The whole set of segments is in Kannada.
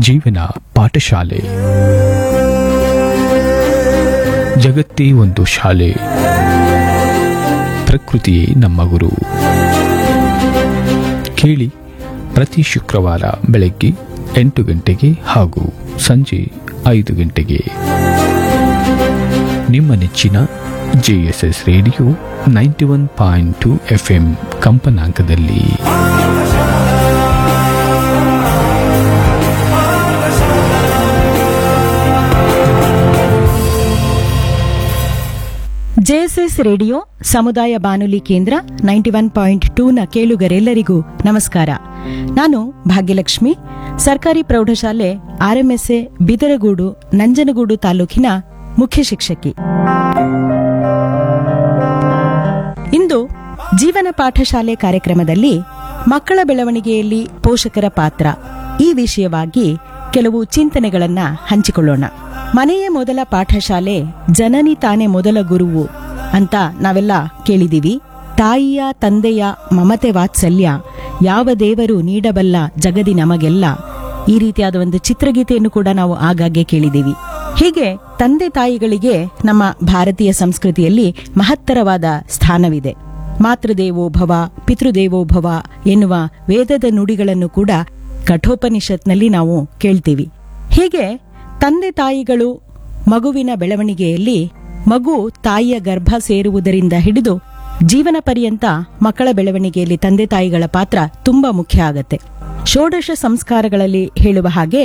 ಜೀವನ ಪಾಠಶಾಲೆ ಜಗತ್ತೇ ಒಂದು ಶಾಲೆ ಪ್ರಕೃತಿಯೇ ನಮ್ಮ ಗುರು ಕೇಳಿ ಪ್ರತಿ ಶುಕ್ರವಾರ ಬೆಳಗ್ಗೆ ಎಂಟು ಗಂಟೆಗೆ ಹಾಗೂ ಸಂಜೆ ಐದು ಗಂಟೆಗೆ ನಿಮ್ಮ ನೆಚ್ಚಿನ JSS radio ninety one point two F M ಕಂಪನಾಂಕದಲ್ಲಿ ಜೆಎಸ್ಎಸ್ ರೇಡಿಯೋ ಸಮುದಾಯ ಬಾನುಲಿ ಕೇಂದ್ರ ನೈಂಟಿ ಒನ್ ಪಾಯಿಂಟ್ ಟೂನ ಕೇಳುಗರೆಲ್ಲರಿಗೂ ನಮಸ್ಕಾರ ನಾನು ಭಾಗ್ಯಲಕ್ಷ್ಮಿ ಸರ್ಕಾರಿ ಪ್ರೌಢಶಾಲೆ ಆರ್ಎಂಎಸ್ಎ ಬಿದರಗೂಡು ನಂಜನಗೂಡು ತಾಲೂಕಿನ ಮುಖ್ಯ ಶಿಕ್ಷಕಿ ಇಂದು ಜೀವನ ಪಾಠಶಾಲೆ ಕಾರ್ಯಕ್ರಮದಲ್ಲಿ ಮಕ್ಕಳ ಬೆಳವಣಿಗೆಯಲ್ಲಿ ಪೋಷಕರ ಪಾತ್ರ ಈ ವಿಷಯವಾಗಿ ಕೆಲವು ಚಿಂತನೆಗಳನ್ನ ಹಂಚಿಕೊಳ್ಳೋಣ ಮನೆಯೇ ಮೊದಲ ಪಾಠಶಾಲೆ ಜನನಿ ತಾನೇ ಮೊದಲ ಗುರುವು ಅಂತ ನಾವೆಲ್ಲ ಕೇಳಿದೀವಿ ತಾಯಿಯ ತಂದೆಯ ಮಮತೆ ವಾತ್ಸಲ್ಯ ಯಾವ ದೇವರು ನೀಡಬಲ್ಲ ಜಗದಿ ನಮಗೆಲ್ಲ ಈ ರೀತಿಯಾದ ಒಂದು ಚಿತ್ರಗೀತೆಯನ್ನು ಕೂಡ ನಾವು ಆಗಾಗ್ಗೆ ಕೇಳಿದೀವಿ ಹೀಗೆ ತಂದೆ ತಾಯಿಗಳಿಗೆ ನಮ್ಮ ಭಾರತೀಯ ಸಂಸ್ಕೃತಿಯಲ್ಲಿ ಮಹತ್ತರವಾದ ಸ್ಥಾನವಿದೆ ಮಾತೃದೇವೋ ಭವ ಪಿತೃದೇವೋ ಭವ ಎನ್ನುವ ವೇದದ ನುಡಿಗಳನ್ನು ಕೂಡ ಕಠೋಪನಿಷತ್ನಲ್ಲಿ ನಾವು ಕೇಳ್ತೀವಿ ಹೀಗೆ ತಂದೆ ತಾಯಿಗಳು ಮಗುವಿನ ಬೆಳವಣಿಗೆಯಲ್ಲಿ ಮಗು ತಾಯಿಯ ಗರ್ಭ ಸೇರುವುದರಿಂದ ಹಿಡಿದು ಜೀವನ ಪರ್ಯಂತ ಮಕ್ಕಳ ಬೆಳವಣಿಗೆಯಲ್ಲಿ ತಂದೆ ತಾಯಿಗಳ ಪಾತ್ರ ತುಂಬಾ ಮುಖ್ಯ ಆಗತ್ತೆ ಷೋಡಶ ಸಂಸ್ಕಾರಗಳಲ್ಲಿ ಹೇಳುವ ಹಾಗೆ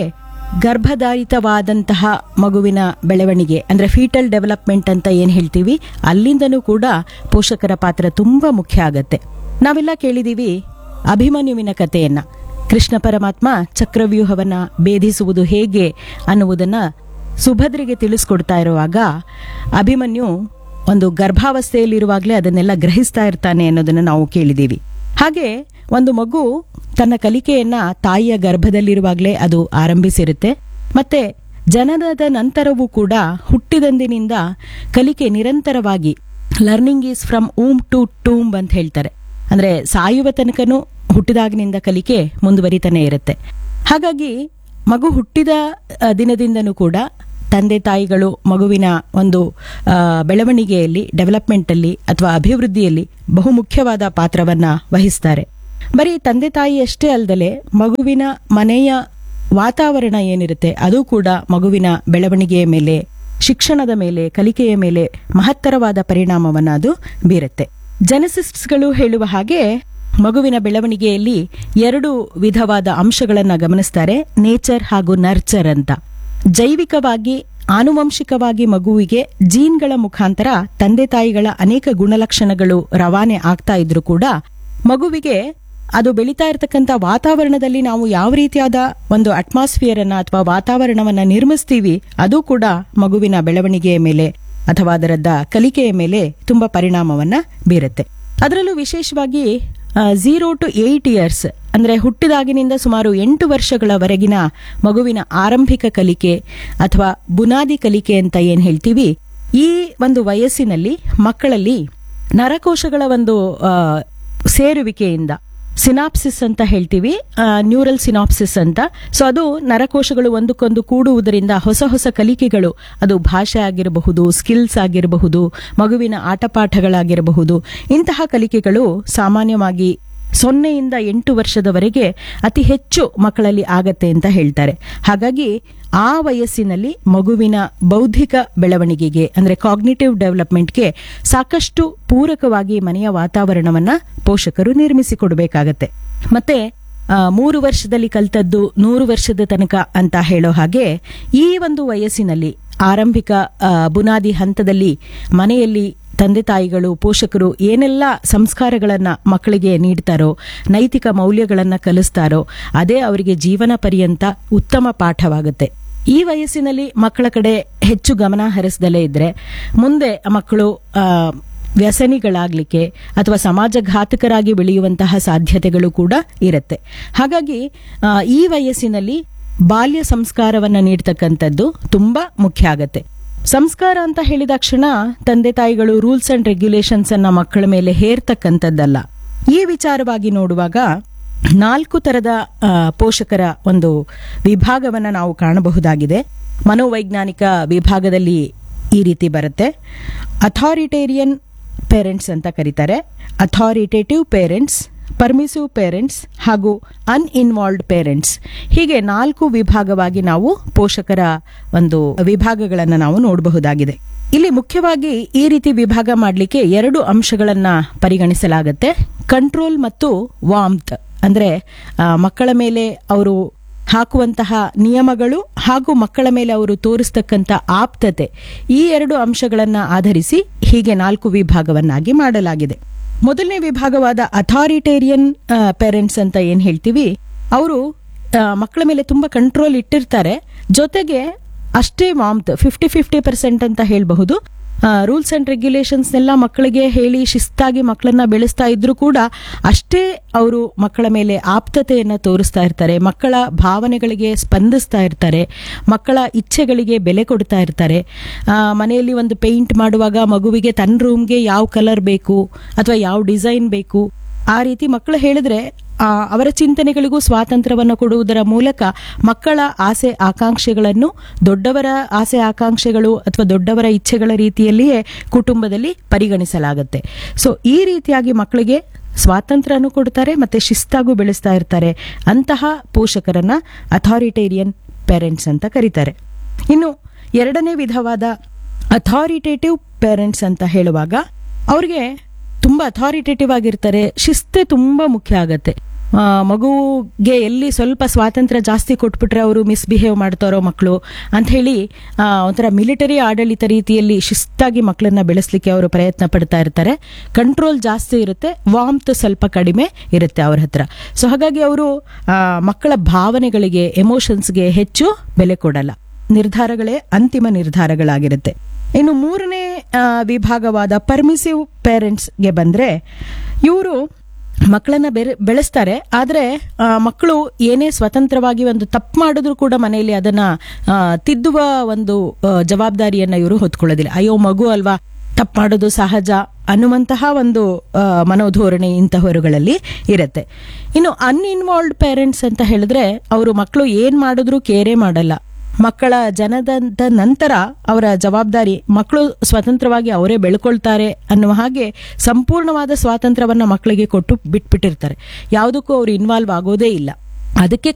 ಗರ್ಭಧಾರಿತವಾದಂತಹ ಮಗುವಿನ ಬೆಳವಣಿಗೆ ಅಂದ್ರೆ ಫೀಟಲ್ ಡೆವಲಪ್ಮೆಂಟ್ ಅಂತ ಏನ್ ಹೇಳ್ತೀವಿ ಅಲ್ಲಿಂದನೂ ಕೂಡ ಪೋಷಕರ ಪಾತ್ರ ತುಂಬಾ ಮುಖ್ಯ ಆಗತ್ತೆ ನಾವೆಲ್ಲ ಕೇಳಿದೀವಿ ಅಭಿಮನ್ಯುವಿನ ಕಥೆಯನ್ನ ಕೃಷ್ಣ ಪರಮಾತ್ಮ ಚಕ್ರವ್ಯೂಹವನ್ನ ಭೇದಿಸುವುದು ಹೇಗೆ ಅನ್ನುವುದನ್ನ ಸುಭದ್ರಿಗೆ ತಿಳಿಸ್ಕೊಡ್ತಾ ಇರುವಾಗ ಅಭಿಮನ್ಯು ಒಂದು ಗರ್ಭಾವಸ್ಥೆಯಲ್ಲಿರುವಾಗಲೇ ಅದನ್ನೆಲ್ಲ ಗ್ರಹಿಸ್ತಾ ಇರ್ತಾನೆ ಅನ್ನೋದನ್ನ ನಾವು ಕೇಳಿದೀವಿ ಹಾಗೆ ಒಂದು ಮಗು ತನ್ನ ಕಲಿಕೆಯನ್ನ ತಾಯಿಯ ಗರ್ಭದಲ್ಲಿರುವಾಗಲೇ ಅದು ಆರಂಭಿಸಿರುತ್ತೆ ಮತ್ತೆ ಜನನದ ನಂತರವೂ ಕೂಡ ಹುಟ್ಟಿದಂದಿನಿಂದ ಕಲಿಕೆ ನಿರಂತರವಾಗಿ learning is from um to tomb ಅಂತ ಹೇಳ್ತಾರೆ ಅಂದ್ರೆ ಸಾಯುವ ತನಕನೂ ಹುಟ್ಟಿದಾಗಿನಿಂದ ಕಲಿಕೆ ಮುಂದುವರಿತಾನೆ ಇರುತ್ತೆ ಹಾಗಾಗಿ ಮಗು ಹುಟ್ಟಿದ ಆ, ದಿನದಿಂದನೂ ಕೂಡ ತಂದೆ ತಾಯಿಗಳು ಮಗುವಿನ ಒಂದು ಆ, ಬೆಳವಣಿಗೆಯಲ್ಲಿ ಡೆವಲಪ್ಮೆಂಟ್ ಅಲ್ಲಿ ಅಥವಾ ಅಭಿವೃದ್ಧಿಯಲ್ಲಿ ಬಹುಮುಖ್ಯವಾದ ಪಾತ್ರವನ್ನ ವಹಿಸ್ತಾರೆ ಬರೀ ತಂದೆ ತಾಯಿ ಅಷ್ಟೇ ಅಲ್ಲದೆ ಮಗುವಿನ ಮನೆಯ ವಾತಾವರಣ ಏನಿರುತ್ತೆ ಅದು ಕೂಡ ಮಗುವಿನ ಬೆಳವಣಿಗೆಯ ಮೇಲೆ ಶಿಕ್ಷಣದ ಮೇಲೆ ಕಲಿಕೆಯ ಮೇಲೆ ಮಹತ್ತರವಾದ ಪರಿಣಾಮವನ್ನ ಅದು ಬೀರುತ್ತೆ ಜೆನೆಸಿಸ್ಟ್ಸ್ಗಳು ಹೇಳುವ ಹಾಗೆ ಮಗುವಿನ ಬೆಳವಣಿಗೆಯಲ್ಲಿ ಎರಡು ವಿಧವಾದ ಅಂಶಗಳನ್ನ ಗಮನಿಸ್ತಾರೆ ನೇಚರ್ ಹಾಗೂ ನರ್ಚರ್ ಅಂತ ಜೈವಿಕವಾಗಿ ಆನುವಂಶಿಕವಾಗಿ ಮಗುವಿಗೆ ಜೀನ್ಗಳ ಮುಖಾಂತರ ತಂದೆ ತಾಯಿಗಳ ಅನೇಕ ಗುಣಲಕ್ಷಣಗಳು ರವಾನೆ ಆಗ್ತಾ ಇದ್ರು ಕೂಡ ಮಗುವಿಗೆ ಅದು ಬೆಳೀತಾ ಇರತಕ್ಕಂತ ವಾತಾವರಣದಲ್ಲಿ ನಾವು ಯಾವ ರೀತಿಯಾದ ಒಂದು ಅಟ್ಮಾಸ್ಫಿಯರ್ ಅನ್ನ ಅಥವಾ ವಾತಾವರಣವನ್ನ ನಿರ್ಮಿಸ್ತೀವಿ ಅದು ಕೂಡ ಮಗುವಿನ ಬೆಳವಣಿಗೆಯ ಮೇಲೆ ಅಥವಾ ಅದರದ್ದ ಕಲಿಕೆಯ ಮೇಲೆ ತುಂಬಾ ಪರಿಣಾಮವನ್ನ ಬೀರುತ್ತೆ ಅದರಲ್ಲೂ ವಿಶೇಷವಾಗಿ ಝೀರೋ ಟು ಏಟ್ ಇಯರ್ಸ್ ಅಂದ್ರೆ ಹುಟ್ಟಿದಾಗಿನಿಂದ ಸುಮಾರು ಎಂಟು ವರ್ಷಗಳವರೆಗಿನ ಮಗುವಿನ ಆರಂಭಿಕ ಕಲಿಕೆ ಅಥವಾ ಬುನಾದಿ ಕಲಿಕೆ ಅಂತ ಏನ್ ಹೇಳ್ತೀವಿ ಈ ಒಂದು ವಯಸ್ಸಿನಲ್ಲಿ ಮಕ್ಕಳಲ್ಲಿ ನರಕೋಶಗಳ ಒಂದು ಆ, ಸೇರುವಿಕೆಯಿಂದ ಸಿನಾಪ್ಸಿಸ್ ಅಂತ ಹೇಳ್ತೀವಿ ನ್ಯೂರಲ್ ಸಿನಾಪ್ಸಿಸ್ ಅಂತ ಸೊ ಅದು ನರಕೋಶಗಳು ಒಂದಕ್ಕೊಂದು ಕೂಡುವುದರಿಂದ ಹೊಸ ಹೊಸ ಕಲಿಕೆಗಳು ಅದು ಭಾಷೆ ಆಗಿರಬಹುದು ಸ್ಕಿಲ್ಸ್ ಆಗಿರಬಹುದು ಮಗುವಿನ ಆಟಪಾಠಗಳಾಗಿರಬಹುದು ಇಂತಹ ಕಲಿಕೆಗಳು ಸಾಮಾನ್ಯವಾಗಿ ಸೊನ್ನೆಯಿಂದ ಎಂಟು ವರ್ಷದವರೆಗೆ ಅತಿ ಹೆಚ್ಚು ಮಕ್ಕಳಲ್ಲಿ ಆಗತ್ತೆ ಅಂತ ಹೇಳ್ತಾರೆ ಹಾಗಾಗಿ ಆ ವಯಸ್ಸಿನಲ್ಲಿ ಮಗುವಿನ ಬೌದ್ಧಿಕ ಬೆಳವಣಿಗೆಗೆ ಅಂದ್ರೆ ಕಾಗ್ನಿಟಿವ್ ಡೆವಲಪ್ಮೆಂಟ್ಗೆ ಸಾಕಷ್ಟು ಪೂರಕವಾಗಿ ಮನೆಯ ವಾತಾವರಣವನ್ನ ಪೋಷಕರು ನಿರ್ಮಿಸಿಕೊಡ್ಬೇಕಾಗತ್ತೆ ಮತ್ತೆ ಆ, ಮೂರು ವರ್ಷದಲ್ಲಿ ಕಲ್ತದ್ದು ನೂರು ವರ್ಷದ ತನಕ ಅಂತ ಹೇಳೋ ಹಾಗೆ ಈ ಒಂದು ವಯಸ್ಸಿನಲ್ಲಿ ಆರಂಭಿಕ ಆ, ಬುನಾದಿ ಹಂತದಲ್ಲಿ ಮನೆಯಲ್ಲಿ ತಂದೆ ತಾಯಿಗಳು ಪೋಷಕರು ಏನೆಲ್ಲ ಸಂಸ್ಕಾರಗಳನ್ನ ಮಕ್ಕಳಿಗೆ ನೀಡ್ತಾರೋ ನೈತಿಕ ಮೌಲ್ಯಗಳನ್ನ ಕಲಿಸ್ತಾರೋ ಅದೇ ಅವರಿಗೆ ಜೀವನ ಪರ್ಯಂತ ಉತ್ತಮ ಪಾಠವಾಗುತ್ತೆ ಈ ವಯಸ್ಸಿನಲ್ಲಿ ಮಕ್ಕಳ ಕಡೆ ಹೆಚ್ಚು ಗಮನ ಹರಿಸದಲೇ ಇದ್ರೆ ಮುಂದೆ ಮಕ್ಕಳು ಆ, ವ್ಯಸನಿಗಳಾಗ್ಲಿಕ್ಕೆ ಅಥವಾ ಸಮಾಜಘಾತಕರಾಗಿ ಬೆಳೆಯುವಂತಹ ಸಾಧ್ಯತೆಗಳು ಕೂಡ ಇರುತ್ತೆ ಹಾಗಾಗಿ ಆ, ಈ ವಯಸ್ಸಿನಲ್ಲಿ ಬಾಲ್ಯ ಸಂಸ್ಕಾರವನ್ನ ನೀಡ್ತಕ್ಕಂಥದ್ದು ತುಂಬಾ ಮುಖ್ಯ ಆಗತ್ತೆ ಸಂಸ್ಕಾರ ಅಂತ ಹೇಳಿದಾಕ್ಷಣ ತಂದೆ ತಾಯಿಗಳು ರೂಲ್ಸ್ ಅಂಡ್ ರೆಗ್ಯುಲೇಷನ್ಸ್ ಅನ್ನ ಮಕ್ಕಳ ಮೇಲೆ ಹೇರ್ತಕ್ಕಂಥದ್ದಲ್ಲ ಈ ವಿಚಾರವಾಗಿ ನೋಡುವಾಗ ನಾಲ್ಕು ತರದ ಆ, ಪೋಷಕರ ಒಂದು ವಿಭಾಗವನ್ನು ನಾವು ಕಾಣಬಹುದಾಗಿದೆ ಮನೋವೈಜ್ಞಾನಿಕ ವಿಭಾಗದಲ್ಲಿ ಈ ರೀತಿ ಬರುತ್ತೆ ಅಥಾರಿಟೇರಿಯನ್ ಪೇರೆಂಟ್ಸ್ ಅಂತ ಕರೀತಾರೆ ಅಥಾರಿಟೇಟಿವ್ ಪೇರೆಂಟ್ಸ್ ಪರ್ಮಿಸಿವ್ ಪೇರೆಂಟ್ಸ್ ಹಾಗೂ ಅನ್ಇನ್ವಾಲ್ವ್ಡ್ ಪೇರೆಂಟ್ಸ್ ಹೀಗೆ ನಾಲ್ಕು ವಿಭಾಗವಾಗಿ ನಾವು ಪೋಷಕರ ಒಂದು ವಿಭಾಗಗಳನ್ನು ನಾವು ನೋಡಬಹುದಾಗಿದೆ ಇಲ್ಲಿ ಮುಖ್ಯವಾಗಿ ಈ ರೀತಿ ವಿಭಾಗ ಮಾಡಲಿಕ್ಕೆ ಎರಡು ಅಂಶಗಳನ್ನ ಪರಿಗಣಿಸಲಾಗುತ್ತೆ ಕಂಟ್ರೋಲ್ ಮತ್ತು ವಾಮ್ತ್ ಅಂದ್ರೆ ಆ, ಮಕ್ಕಳ ಮೇಲೆ ಅವರು ಹಾಕುವಂತಹ ನಿಯಮಗಳು ಹಾಗೂ ಮಕ್ಕಳ ಮೇಲೆ ಅವರು ತೋರಿಸ್ತಕ್ಕಂಥ ಆಪ್ತತೆ ಈ ಎರಡು ಅಂಶಗಳನ್ನು ಆಧರಿಸಿ ಹೀಗೆ ನಾಲ್ಕು ವಿಭಾಗವನ್ನಾಗಿ ಮಾಡಲಾಗಿದೆ ಮೊದಲನೇ ವಿಭಾಗವಾದ ಅಥಾರಿಟೇರಿಯನ್ ಪೇರೆಂಟ್ಸ್ ಅಂತ ಏನ್ ಹೇಳ್ತೀವಿ ಅವರು ಮಕ್ಕಳ ಮೇಲೆ ತುಂಬಾ ಕಂಟ್ರೋಲ್ ಇಟ್ಟಿರ್ತಾರೆ ಜೊತೆಗೆ ಅಷ್ಟೇ ವಾಮ್ತ್ ಫಿಫ್ಟಿ ಫಿಫ್ಟಿ ಪರ್ಸೆಂಟ್ ಅಂತ ಹೇಳಬಹುದು ರೂಲ್ಸ್ ಅಂಡ್ ರೆಗ್ಯುಲೇಷನ್ಸ್ನೆಲ್ಲ ಮಕ್ಕಳಿಗೆ ಹೇಳಿ ಶಿಸ್ತಾಗಿ ಮಕ್ಕಳನ್ನ ಬೆಳೆಸ್ತಾ ಇದ್ರು ಕೂಡ ಅಷ್ಟೇ ಅವರು ಮಕ್ಕಳ ಮೇಲೆ ಆಪ್ತತೆಯನ್ನು ತೋರಿಸ್ತಾ ಇರ್ತಾರೆ ಮಕ್ಕಳ ಭಾವನೆಗಳಿಗೆ ಸ್ಪಂದಿಸ್ತಾ ಇರ್ತಾರೆ ಮಕ್ಕಳ ಇಚ್ಛೆಗಳಿಗೆ ಬೆಲೆ ಕೊಡ್ತಾ ಇರ್ತಾರೆ ಆ, ಮನೆಯಲ್ಲಿ ಒಂದು ಪೇಂಟ್ ಮಾಡುವಾಗ ಮಗುವಿಗೆ ತನ್ನ ರೂಮ್ಗೆ ಯಾವ ಕಲರ್ ಬೇಕು ಅಥವಾ ಯಾವ ಡಿಸೈನ್ ಬೇಕು ಆ ರೀತಿ ಮಕ್ಕಳು ಹೇಳಿದ್ರೆ ಆ, ಅವರ ಚಿಂತನೆಗಳಿಗೂ ಸ್ವಾತಂತ್ರ್ಯವನ್ನು ಕೊಡುವುದರ ಮೂಲಕ ಮಕ್ಕಳ ಆಸೆ ಆಕಾಂಕ್ಷೆಗಳನ್ನು ದೊಡ್ಡವರ ಆಸೆ ಆಕಾಂಕ್ಷೆಗಳು ಅಥವಾ ದೊಡ್ಡವರ ಇಚ್ಛೆಗಳ ರೀತಿಯಲ್ಲಿಯೇ ಕುಟುಂಬದಲ್ಲಿ ಪರಿಗಣಿಸಲಾಗುತ್ತೆ ಸೊ ಈ ರೀತಿಯಾಗಿ ಮಕ್ಕಳಿಗೆ ಸ್ವಾತಂತ್ರ್ಯನೂ ಕೊಡ್ತಾರೆ ಮತ್ತೆ ಶಿಸ್ತಾಗೂ ಬೆಳೆಸ್ತಾ ಇರ್ತಾರೆ ಅಂತಹ ಪೋಷಕರನ್ನ ಅಥಾರಿಟೇರಿಯನ್ ಪೇರೆಂಟ್ಸ್ ಅಂತ ಕರೀತಾರೆ ಇನ್ನು ಎರಡನೇ ವಿಧವಾದ ಅಥಾರಿಟೇಟಿವ್ ಪೇರೆಂಟ್ಸ್ ಅಂತ ಹೇಳುವಾಗ ಅವ್ರಿಗೆ ತುಂಬಾ ಅಥಾರಿಟೇಟಿವ್ ಆಗಿರ್ತಾರೆ ಶಿಸ್ತೆ ತುಂಬಾ ಮುಖ್ಯ ಆಗತ್ತೆ ಆ, ಮಗುಗೆ ಎಲ್ಲಿ ಸ್ವಲ್ಪ ಸ್ವಾತಂತ್ರ್ಯ ಜಾಸ್ತಿ ಕೊಟ್ಬಿಟ್ರೆ ಅವರು ಮಿಸ್ಬಿಹೇವ್ ಮಾಡ್ತಾರೋ ಮಕ್ಕಳು ಅಂತ ಹೇಳಿ ಆ, ಒಂಥರ ಮಿಲಿಟರಿ ಆಡಳಿತ ರೀತಿಯಲ್ಲಿ ಶಿಸ್ತಾಗಿ ಮಕ್ಕಳನ್ನ ಬೆಳೆಸಲಿಕ್ಕೆ ಅವರು ಪ್ರಯತ್ನ ಪಡ್ತಾ ಇರ್ತಾರೆ ಕಂಟ್ರೋಲ್ ಜಾಸ್ತಿ ಇರುತ್ತೆ ವಾಮ್ತ್ ಸ್ವಲ್ಪ ಕಡಿಮೆ ಇರುತ್ತೆ ಅವ್ರ ಹತ್ರ ಸೊ ಹಾಗಾಗಿ ಅವರು ಮಕ್ಕಳ ಭಾವನೆಗಳಿಗೆ ಎಮೋಷನ್ಸ್ಗೆ ಹೆಚ್ಚು ಬೆಲೆ ಕೊಡಲ್ಲ ನಿರ್ಧಾರಗಳೇ ಅಂತಿಮ ನಿರ್ಧಾರಗಳಾಗಿರುತ್ತೆ ಇನ್ನು ಮೂರನೇ ಆ, ವಿಭಾಗವಾದ ಪರ್ಮಿಸಿವ್ ಪೇರೆಂಟ್ಸ್ಗೆ ಬಂದ್ರೆ ಇವರು ಮಕ್ಕಳನ್ನ ಬೆರೆ ಬೆಳೆಸ್ತಾರೆ ಆದರೆ ಮಕ್ಕಳು ಏನೇ ಸ್ವತಂತ್ರವಾಗಿ ಒಂದು ತಪ್ಪು ಮಾಡಿದ್ರು ಕೂಡ ಮನೆಯಲ್ಲಿ ಅದನ್ನ ಆ, ತಿದ್ದುವ ಒಂದು ಆ, ಜವಾಬ್ದಾರಿಯನ್ನ ಇವರು ಹೊತ್ಕೊಳ್ಳೋದಿಲ್ಲ ಅಯ್ಯೋ ಮಗು ಅಲ್ವಾ ತಪ್ಪು ಮಾಡೋದು ಸಹಜ ಅನ್ನುವಂತಹ ಒಂದು ಆ, ಮನೋಧೋರಣೆ ಇಂತಹವರುಗಳಲ್ಲಿ ಇರುತ್ತೆ ಇನ್ನು ಅನ್ಇನ್ವಾಲ್ವ್ಡ್ ಪೇರೆಂಟ್ಸ್ ಅಂತ ಹೇಳಿದ್ರೆ ಅವರು ಮಕ್ಕಳು ಏನ್ ಮಾಡಿದ್ರು ಕೇರೇ ಮಾಡಲ್ಲ ಮಕ್ಕಳ ಜನದ ನಂತರ ಅವರ ಜವಾಬ್ದಾರಿ ಮಕ್ಕಳು ಸ್ವತಂತ್ರವಾಗಿ ಅವರೇ ಬೆಳ್ಕೊಳ್ತಾರೆ ಅನ್ನುವ ಹಾಗೆ ಸಂಪೂರ್ಣವಾದ ಸ್ವಾತಂತ್ರ್ಯವನ್ನ ಮಕ್ಕಳಿಗೆ ಕೊಟ್ಟು ಬಿಟ್ಬಿಟ್ಟಿರ್ತಾರೆ ಯಾವುದಕ್ಕೂ ಅವರು ಇನ್ವಾಲ್ವ್ ಆಗೋದೇ ಇಲ್ಲ ಅದಕ್ಕೆ